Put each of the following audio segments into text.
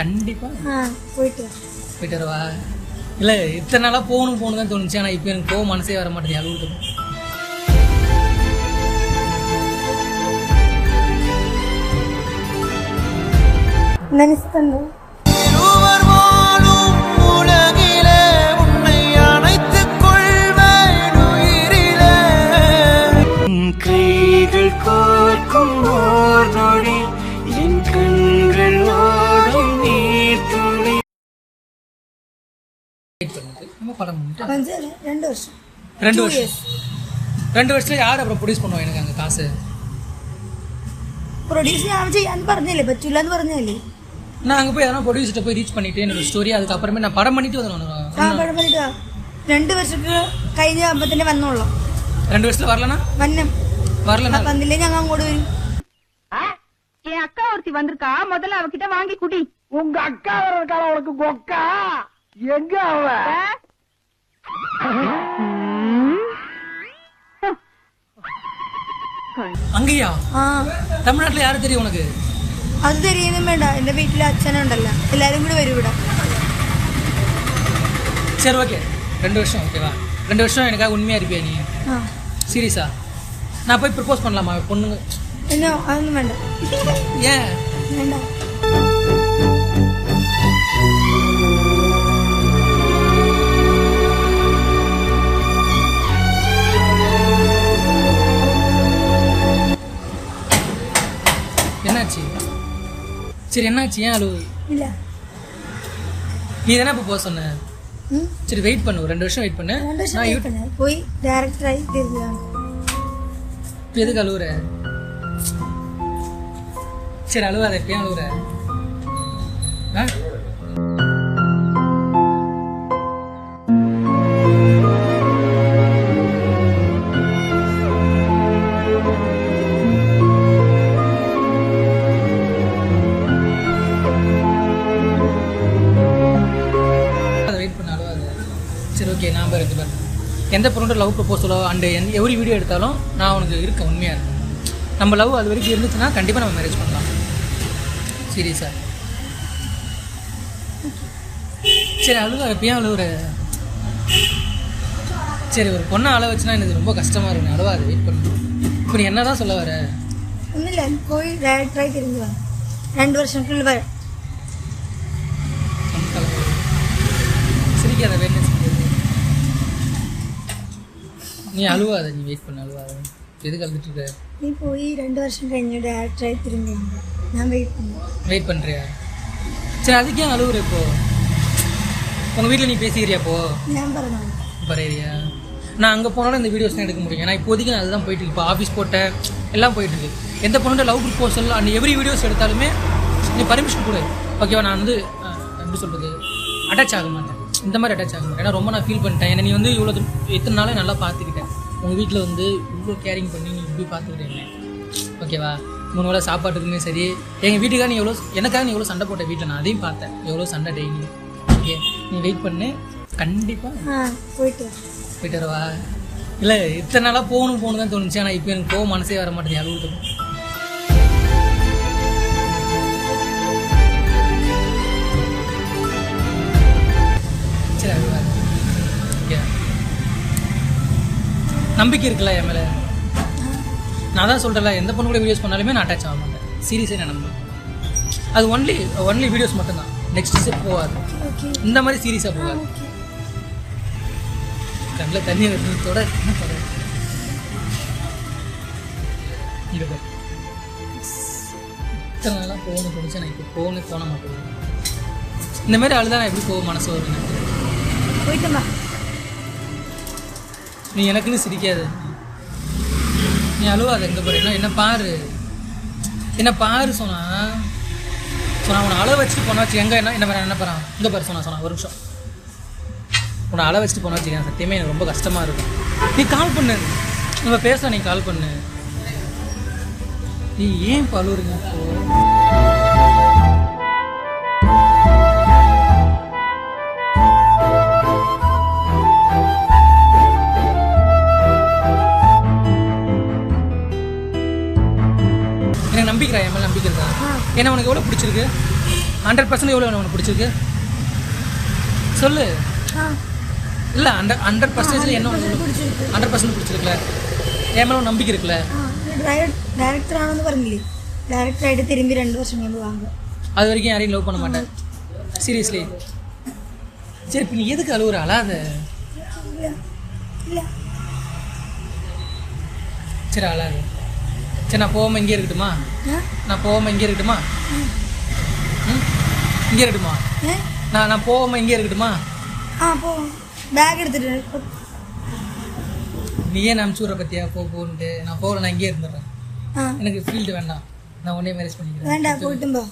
கண்டிப்பாக ஆ போயிட்டு வா. போயிட்டு வரவா இல்லை இத்தனை நாளாக போகணும் போகணும் தான் தோணுச்சு ஆனால் இப்போ எனக்கு போக மனசே வர மாட்டேங்குது அழுவுட்டு நினைச்சிட்டு இருவர் வாழும் உலகிலே உன்னை அணைத்துக் கொள்வேன் உயிரிலே உன் கைகள் கோர்க்கும் ஓர் நொடி என் கண்கள் ஓடும் நீர் துளி வெயிட் பண்ணிட்டு நம்ம படம் பண்ணிட்டு கொஞ்சம் இல்ல, ரெண்டு வருஷம் ரெண்டு Two வருஷம் years. ரெண்டு வருஷத்துல யார் அப்புறம் ப்ரொடியூஸ் பண்ணுவோம் எனக்கு அங்கே காசு പ്രൊഡ്യൂസ് ഞാൻ ചെയ്യാന്ന് പറഞ്ഞില്ലേ പറ്റൂല എന്ന് പറഞ്ഞല്ലേ நான் அங்கே போய் எதனா ப்ரொடியூசர்கிட்ட போய் ரீச் பண்ணிட்டு என்னோட ஸ்டோரி அதுக்கப்புறமே நான் படம் பண்ணிட்டு ആ வந்துடுவேன் പടം பண்ணிட்டு വാ. രണ്ട് വർഷക്ക് കഴിഞ്ഞ ആകുമ്പോ തന്നെ വന്നോളാം ரெண்டு வருஷத்துல வரலனா വന്നം வரலனா വന്നില്ലേ ഞങ്ങൾ അങ്ങോട്ട് വരും என் அக்கா ஒருத்தி வந்திருக்கா முதல்ல அவகிட்ட வாங்கி குடி உங்க அக்கா வேற இருக்காளா உனக்கு கொக்கா எங்க அவ அங்கேயா ആ தமிழ்நாட்டுல யாரு தெரியும் உனக்கு അത് തെരിയൊന്നും വേണ്ട എന്റെ വീട്ടിലെ അച്ഛനുണ്ടല്ലോ എല്ലാരും കൂടി വരും ഇവിടെ சரி ஓகே ரெண்டு வருஷம் ஓகேவா ரெண்டு வருஷம் எனக்காக உண்மையா இருப்பியா நீ ആ சீரியஸா நான் போய் ப்ரப்போஸ் பண்ணலாமா பொண்ணுங்க പിന്നെ അതൊന്നും വേണ്ട ஏன் വേണ്ട என்னாச்சு சரி என்னாச்சு ஏன் அழுவு ഇല്ല நீ தானே இப்போ போக சொன்ன ഉം. சரி வெயிட் பண்ணு ஒரு ரெண்டு வருஷம் வெயிட் பண்ணு രണ്ട് വർഷം நான் wait யூ- பண்ணு. പോയി ഡയറക്ടറായി തിരിഞ്ഞാണ് இப்ப எதுக்கு அழுவுற சரி அழுவாத இப்ப ஏன் அழுவுற ஆ? அதை வெயிட் பண்ண அழுவாத சரி ஓகே நான் பாரு இருக்கு பாரு எந்த பொண்ணோட லவ் ப்ரப்போசலோ அண்டு என் எவ்வளோ வீடியோ எடுத்தாலும் நான் உனக்கு இருக்கேன் உண்மையாக இருக்கேன் நம்ம லவ் அது வரைக்கும் இருந்துச்சுன்னா கண்டிப்பாக நம்ம மேரேஜ் பண்ணலாம் சீரியஸா சரி அழுவ எப்பயும் அழுவுற சரி ஒரு பொண்ணை அழ வச்சுனா எனக்கு ரொம்ப கஷ்டமாக இருக்கும் அழுவாது வெயிட் பண்ணு இப்போ நீ என்ன தான் சொல்ல வர ഒന്നുമില്ല പോയി ഡയറക്ടറായി തിരിഞ്ഞു വാ രണ്ട് വർഷത്തിനുള്ളിൽ വരാം சிரிக்காத வேணும் சிரிக்காத நீ அழுவாத நீ வெயிட் பண்ண அழுவாத எதுக்கு அழுதுட்டு இருக்க നീ പോയി രണ്ട് വർഷം കഴിഞ്ഞ് ഡയറക്ടറായി തിരിഞ്ഞു വാ. ഞാൻ വെയിറ്റ് பண்ணுவேன் வெயிட் பண்ணுறியா சரி அதுக்கே அழுவுற இப்போ உங்கள் வீட்டில் நீ பேசிக்கிறியா இப்போ ഞാൻ പറഞ്ഞു பரையிறியா நான் அங்கே போனாலும் இந்த வீடியோஸ்லாம் எடுக்க முடியும் ஏன்னா இப்போதைக்கு நான் அதுதான் போயிட்டு இருக்கு இப்போ ஆஃபீஸ் போட்டேன் எல்லாம் போயிட்டு இருக்கு எந்த பொண்ணோட லவ் ப்ரப்போசல் அந்த எவ்ரி வீடியோஸ் எடுத்தாலுமே நீ பர்மிஷன் கொடு ஓகேவா நான் வந்து அஹ், எப்படி சொல்கிறது அட்டாச் ஆக மாட்டேன் இந்த மாதிரி அட்டாச் ஆக மாட்டேன் ஏன்னா ரொம்ப நான் ஃபீல் பண்ணிட்டேன் ஏன்னா நீ வந்து இவ்வளோ எத்தனை நாளே நல்லா பார்த்துக்கிட்டேன் உங்கள் வீட்டில் வந்து இவ்வளோ கேரிங் பண்ணி நீ இப்படி பார்த்துக்கிட்டேன் ஓகேவா மூணு வேளை சாப்பாட்டுக்குமே சரி எங்கள் வீட்டுக்காக நீ எவ்வளோ எனக்காக நீ எவ்வளோ சண்டை போட்ட வீட்டில் நான் அதையும் பார்த்தேன் எவ்வளோ சண்டை டெய்லி ஓகே நீ வெயிட் பண்ணு கண்டிப்பாக ആ പോയിട്ട് വാ. போயிட்டு வரவா இல்லை இத்தனை நாளாக போகணும் போகணும் தான் தோணுச்சு ஆனால் இப்போ எனக்கு போக மனசே வர மாட்டேங்குது அழுவுட்டு சரி அழுவாது ஓகே நம்பிக்கை இருக்குல்ல என் மேலே நான் தான் சொல்கிறேன்ல எந்த பொண்ணு கூட வீடியோஸ் பண்ணாலுமே நான் அட்டாச் ஆக மாட்டேன் சீரியஸாக நான் நம்புவேன் அது ஒன்லி ஒன்லி வீடியோஸ் மட்டும்தான் நெக்ஸ்ட் ஸ்டெப் போகாது ഓക്കെ இந்த மாதிரி சீரியஸாக போகாது ഓക്കെ கண்ணில் தண்ணி வருது தொட என்ன தொட இங்க பாரு. இத்தனை நாளாக போகணும் தோணுச்சு நான் இப்போ போகணும் தோண மாட்டேங்குது இந்த மாதிரி அழுதா நான் எப்படி போக மனசு வரும் எனக்கு പോയിട്ട് വാ நீ எனக்குன்னு சிரிக்காத நீ அழுவாத எங்க பாரு என்ன என்ன பாரு என்ன பாரு சொன்னா சொன்னா உன்னை அழ வச்சுட்டு போனா வச்சு எங்க என்ன என்ன பாரு என்ன பாரு இங்க பாரு சொன்னா சொன்னா ஒரு நிமிஷம் உன்னை அழ வச்சுட்டு போனா வச்சுக்கேன் சத்தியமே எனக்கு ரொம்ப கஷ்டமா இருக்கும் நீ கால் பண்ணு நம்ம பேச நீ கால் பண்ணு நீ ஏன் இப்போ அழுவுறீங்க இப்போ எனக்கு நம்பிக்கிறா என் மேலே நம்பிக்கை இருக்கா ஏன்னா உனக்கு எவ்வளோ பிடிச்சிருக்கு ஹண்ட்ரட் பர்சன்ட் எவ்வளோ உனக்கு பிடிச்சிருக்கு சொல்லு ஆ இல்லை ஹண்ட்ரட் ஹண்ட்ரட் பர்சன்டேஜில் என்ன பிடிச்சிருக்கு ஹண்ட்ரட் பர்சன்ட் பிடிச்சிருக்குல்ல என் மேலே ஒரு நம்பிக்கை இருக்குல்ல ഡയറക്ടർ ആണെന്ന് പറഞ്ഞില്ലേ ഡയറക്ടർ ആയിട്ട് തിരുമ്പി രണ്ട് വർഷം കഴിയുമ്പോൾ വാങ്ങുക அது வரைக்கும் யாரையும் லவ் பண்ண மாட்டேன் சீரியஸ்லி சரி இப்போ நீ எதுக்கு அழுவுற அழாத ഇല്ല ഇല്ല சரி அழாத சரி நான் போகாமல் இங்கே இருக்கட்டுமா ഏ? நான் போகாமல் இங்கே இருக்கட்டுமா ம் இங்கே இருக்கட்டுமா ഏ? நான் நான் போகாமல் இங்கே இருக்கட்டுமா ആ പോ ബാഗ് എടുത്തിട്ട് நீ ஏன் அனுப்பிச்சுடுற பத்தியா போ போன்ட்டு நான் போகல நான் இங்கே இருந்துடுறேன் ആ எனக்கு ஃபீல்டு வேண்டாம் நான் உடனே மேரேஜ் பண்ணிக்கிறேன் വേണ്ട പോയിട്ടും പോ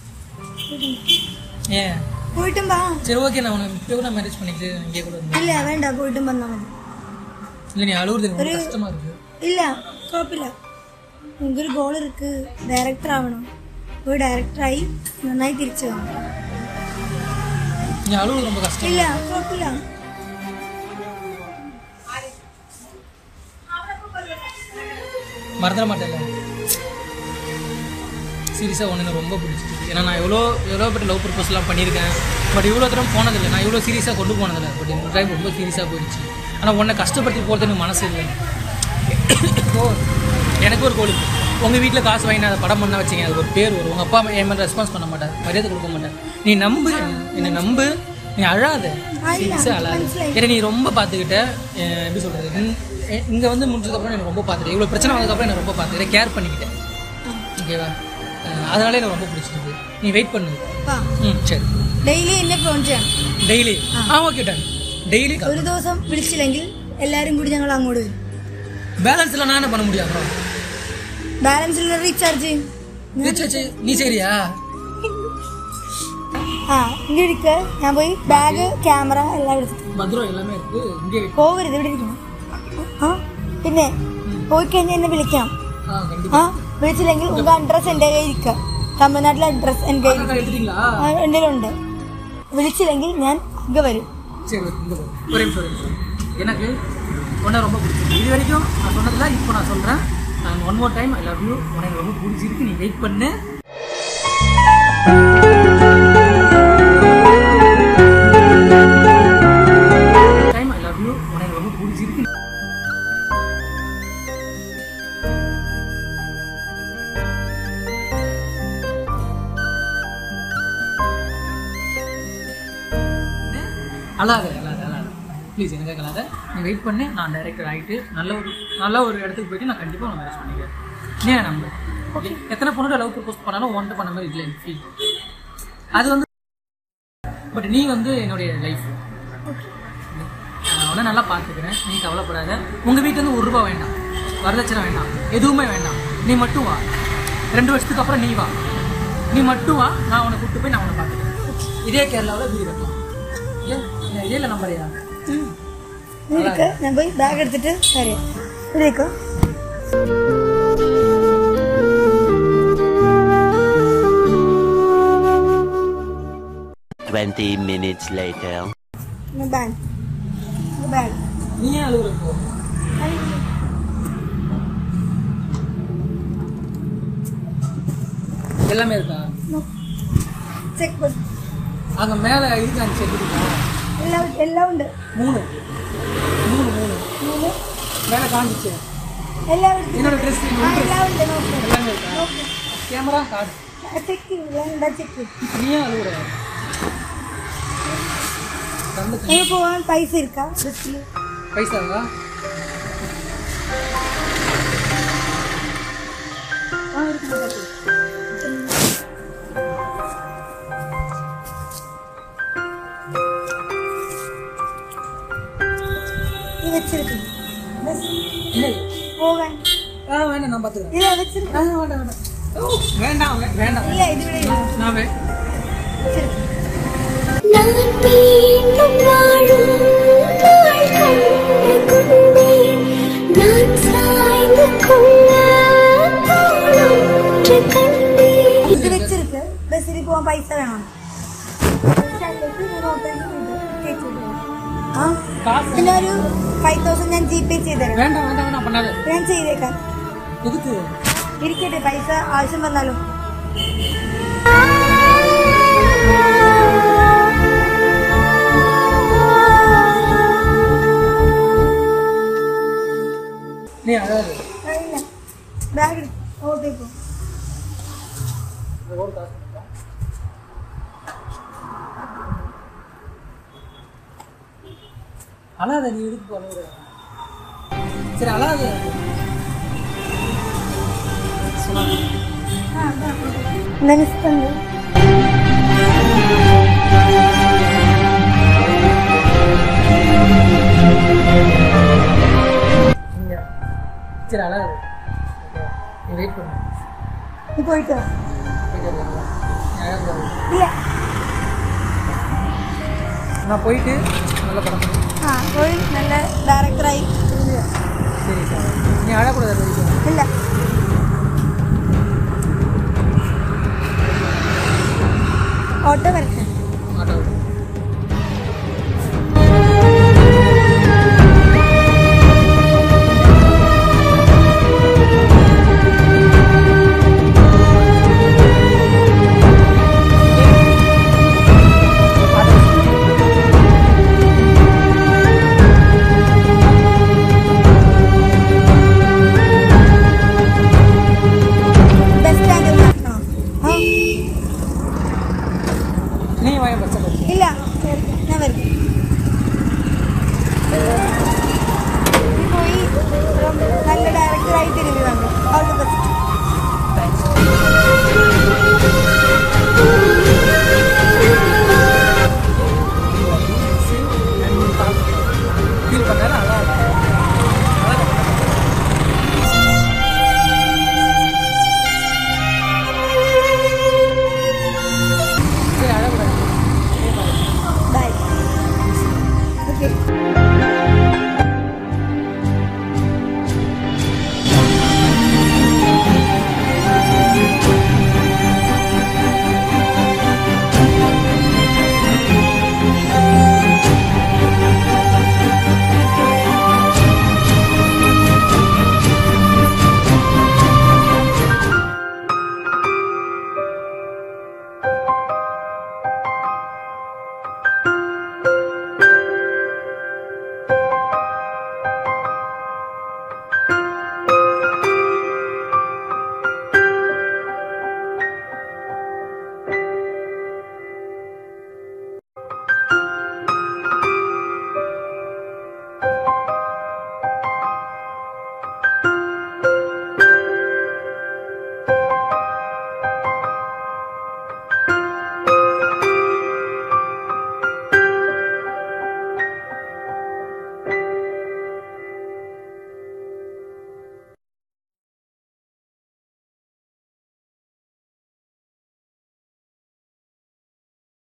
ஏன் പോയിട്ടും വാ சரி ஓகே நான் உனக்கு இப்போ கூட மேரேஜ் பண்ணிக்கிட்டு இங்கே கூட இருந்தேன் ഇല്ല വേണ്ട പോയിട്ടും വന്നാൽ മതി இல்லை நீ அழுவுறது எனக்கு ரொம்ப கஷ்டமாக இருக்குது ഇല്ല കുഴപ്പമില്ല എനിക്കൊരു ഗോൾ ഇருக்கு ഡയറക്ടർ ആവണം പോയി ഡയറക്ടറായി നന്നായി തിരിച്ചു വന്നു நீ அழுவுறது ரொம்ப கஷ்டம் ഇല്ല കുഴപ്പമില്ല மறந்துட மாட்டேன்ல சீரியஸாக ஒன்று எனக்கு ரொம்ப பிடிச்சிருக்கு ஏன்னா நான் எவ்வளோ எவ்வளோ பேர் லவ் ப்ரப்போஸ்லாம் பண்ணியிருக்கேன் பட் இவ்வளோ தூரம் போனதில்லை நான் இவ்வளோ சீரியஸாக கொண்டு போனதில்லை பட் இந்த டைம் ரொம்ப சீரியஸாக போயிடுச்சு ஆனால் உன்னை கஷ்டப்படுத்தி போகிறது எனக்கு மனசு இல்லை ஓ எனக்கு ஒரு கோல் உங்கள் வீட்டில் காசு வாங்கி நான் அதை படம் பண்ண வச்சிங்க அது ஒரு பேர் வரும் உங்கள் அப்பா அம்மா என் மேலே ரெஸ்பான்ஸ் பண்ண மாட்டார் மரியாதை கொடுக்க மாட்டேன் நீ நம்பு என்னை நம்பு நீ அழாத சீரியஸாக அழாத ஏன்னா நீ ரொம்ப பார்த்துக்கிட்ட அஹ் எப்படி சொல்கிறது இங்கே வந்து முடிஞ்சதுக்கப்புறம் எனக்கு ரொம்ப பார்த்துட்டேன் இவ்வளோ பிரச்சனை வந்ததுக்கப்புறம் எனக்கு ரொம்ப பார்த்துக்கிட்டேன் கேர் பண்ணிக்கிட்டேன் ஓகேவா அஹ் அதனால எனக்கு ரொம்ப பிடிச்சிருக்கு நீ வெயிட் பண்ணு വാ ம் சரி ഡെയിലി എന്നെ ഫോൺ ചെയ്യണം டெய்லி ஆ ஓகே டன் டெய்லி ഒരു ദിവസം വിളിച്ചില്ലെങ്കിൽ എല്ലാവരും കൂടി ഞങ്ങൾ അങ്ങോട്ട് വരും பேலன்ஸ் இல்லை நான் என்ன பண்ண முடியும் அப்புறம் ബാലൻസിൽ റീചാർജ് ചെയ്യും சரி, சரி, சரி. நீ சரியா ആ ഇങ്ങനെ ഇരിക്ക ഞാൻ പോയി ബാഗ് ക്യാമറ എല്ലാം എടുത്തിട്ട് பத்திரம் எல்லாமே இருக்கு இங்கே പോകരുത് ഇവിടെ ഇരിക്കണം ആ പിന്നെ പോയി കഴിഞ്ഞാൽ എന്നെ വിളിക്കാം ஆ கண்டிப்பாக ആ വിളിച്ചില്ലെങ്കിൽ ഉങ്ക അഡ്രസ് എൻ്റെ കയ്യിൽ ഇരിക്കുക തമിഴ്നാട്ടിലെ അഡ്രസ് എൻ്റെ കയ്യിൽ ஆதார் எடுத்துட்டீங்களா എൻ്റെ ഉണ്ട് വിളിച്ചില്ലെങ്കിൽ ഞാൻ ഇങ്ങ വരും சரி ஓகே இங்கே ஒரே நிமிஷம் ஒரே நிமிஷம் எனக்கு உன்னை ரொம்ப பிடிச்சிருக்கு இது வரைக்கும் நான் சொன்னதில்ல இப்போ நான் சொல்கிறேன் நான் one more time I love you உனக்கு ரொம்ப பிடிச்சிருக்கு நீ வெயிட் பண்ணு டைம் ஐ லவ் யூ உனக்கு ரொம்ப பிடிச்சிருக்கு அழாத அழாத அழாத ப்ளீஸ் எனக்காக அழாத நீ வெயிட் பண்ணு நான் டைரக்டர் ஆகிட்டு நல்ல ஒரு நல்ல ஒரு இடத்துக்கு போயிட்டு நான் கண்டிப்பாக உன்னை மேரேஜ் பண்ணிக்கிறேன் நீ என்ன நம்பு ஓகே எத்தனை பொண்ணு லவ் ப்ரப்போஸ் பண்ணாலும் ஒன்றை பண்ண மாதிரி இல்லை எனக்கு ஃபீல் அது வந்து பட் நீ வந்து என்னுடைய லைஃப் நான் உன்னை நல்லா பார்த்துக்கிறேன் நீ கவலைப்படாத உங்கள் வீட்டிலேருந்து ஒரு ரூபா வேண்டாம் வரதட்சணை வேண்டாம் எதுவுமே வேண்டாம் நீ மட்டும் வா ரெண்டு வருஷத்துக்கு அப்புறம் நீ வா நீ மட்டும் வா நான் உன்னை கூப்பிட்டு போய் நான் உன்னை பார்த்துக்கிறேன் இதே கேரளாவில் வீடு கட்டலாம் ஏன் இதே நம்பரையா ഇവിടെ ഇരിക്ക ഞാൻ പോയി ബാഗ് എടുത്തിട്ട് വരാം ഇവിടെ ഇരിക്കോ Twenty minutes later. Bag bag நீ ஏன் அழுகுற இப்போ எல்லாமே இருக்கா ചെക്ക് அங்கே மேலே இருக்கு அந்த செட்டுருக்கா എല്ലാം എല്ലാം ഉണ്ട് மூணு மூணு மூணு മൂന്ന് மேலே காமிச்சு എല്ലാം എടുത്ത് என்னோட ட்ரெஸ் ആ എല്ലാം ഉണ്ട് നോക്ക് எல்லாமே இருக்கா கேமரா கார்டு ചെക്ക് എന്താ ചെക്ക് நீ ஏன் அழுகுற கண்ணுக்கு നിങ്ങൾ പോവാൻ പൈസ ഇരിക്കാ ബസ്സിൽ பைசாவா നീ വെച്ചിരിക്കും ബസ് இல்லை പോകാൻ ஆ வேண்டாம் நான் பார்த்துக்கிறேன் ഇല്ല വെച്ചിരിക്കും ஆ வேண்டாம் வேண்டாம் ஓ, வேண்டாம் வே- வேண்டாம் ഇല്ല ഇതിവിടെ ഇല്ല. நான் வே വെച്ചിരിക്കും நான் மீண்டும் வாழும் நாள் கண்டு கொண்டேன் நான் சாய்ந்து கொள்ள போலொன்று கண்டேன் ഇത് വെച്ചിരിക്ക് ബസ്സിൽ പോവാൻ പൈസ വേണം സ്റ്റാൻഡിലേക്ക് ഞാൻ ഓട്ടോയിൽ കയറ്റി വിടും. ആ காசு പിന്നെ ഒരു ഫൈവ് തൗസൻഡ് ഞാൻ ജി പേ ചെയ്തുതരാം வேண்டாம் வேண்டாம் வேண்டாம் பண்ணாத ഞാൻ ചെയ്തേക്കാം எதுக்கு ഇരിക്കട്ടെ പൈസ ആവശ്യം വന്നാലും ആ நீ அழாது இல்லை பேக் ஓகே போ அழாத நீ எதுக்கு போல சரி அழாத மிஸ் பண்ணு நீங்க சரி அழாத நீ வெயிட் பண்ணு நீ போயிட்டு வா போயிட்டு வரலாமா? நீ அழாத இல்லை நான் போயிட்டு நல்ல படம் பண்ணு. ஆ போய் நல்ல டேரக்டர் ஆகி திரும்பி வா. சரி சார் நீ அழக்கூடாது அது வரைக்கும் இல்லை ஓட்ட வரேன் ஆட்டோ பஸ் ஸ்டாண்டு மாட்டோம் ஆ நீ வாங்க பச்சை பச்சை இல்ல சரி, நான் வருது போய் ரொம்ப நல்ல டேரக்டர் ஆகி திரும்பி வாங்க ஆல் தி பெஸ்ட்